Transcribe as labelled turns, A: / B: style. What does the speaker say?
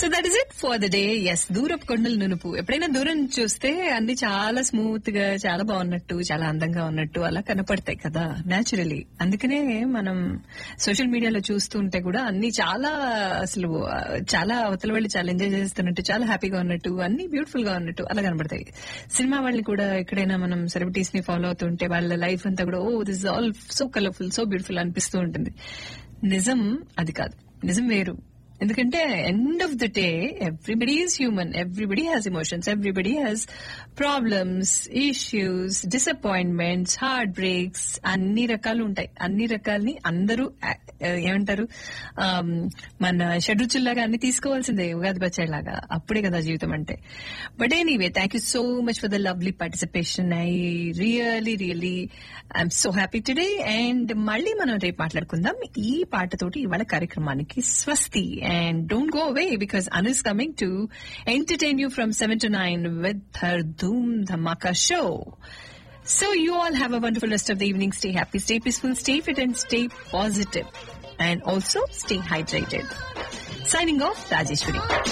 A: So that is it for the day ఎస్ దూరపు కొండలు నునుపు ఎప్పుడైనా దూరం నుంచి చూస్తే అన్ని చాలా స్మూత్ గా చాలా బాగున్నట్టు చాలా అందంగా ఉన్నట్టు అలా కనపడతాయి కదా న్యాచురలీ అందుకనే మనం సోషల్ మీడియాలో చూస్తూ ఉంటే కూడా అన్ని చాలా అసలు ఆ, చాలా అవతల వాళ్ళు చాలా ఎంజాయ్ చేస్తున్నట్టు చాలా హ్యాపీగా ఉన్నట్టు అన్ని బ్యూటిఫుల్ గా ఉన్నట్టు అలా కనపడతాయి సినిమా వాళ్ళని కూడా ఎక్కడైనా మనం సెలబ్రిటీస్ ని ఫాలో అవుతుంటే వాళ్ళ లైఫ్ అంతా కూడా oh this all so colourful so beautiful అనిపిస్తూ ఉంటుంది నిజం అది కాదు నిజం వేరు ఎందుకంటే end of the day everybody is human everybody has emotions everybody has problems issues disappointments heart breaks అన్ని రకాలు ఉంటాయి అన్ని రకాలని అందరూ ఆ, ఏమంటారు ఆమ్, మన షడ్రుచుల్లాగా అన్ని తీసుకోవాల్సిందే ఉగాది పచ్చడిలాగా అప్పుడే కదా జీవితం అంటే but anyway thank you so much for the lovely participation I really really I'm so happy today and మళ్ళీ మనం రేపు మాట్లాడుకుందాం ఈ పాటతోటి ఇవాళ కార్యక్రమానికి స్వస్తి and don't go away because Ann is coming to entertain you from seven to nine with her Dhoom Dhamaka show So you all have a wonderful rest of the evening. Stay happy, stay peaceful, stay fit and stay positive. And also stay hydrated. Signing off, Rajeshwari.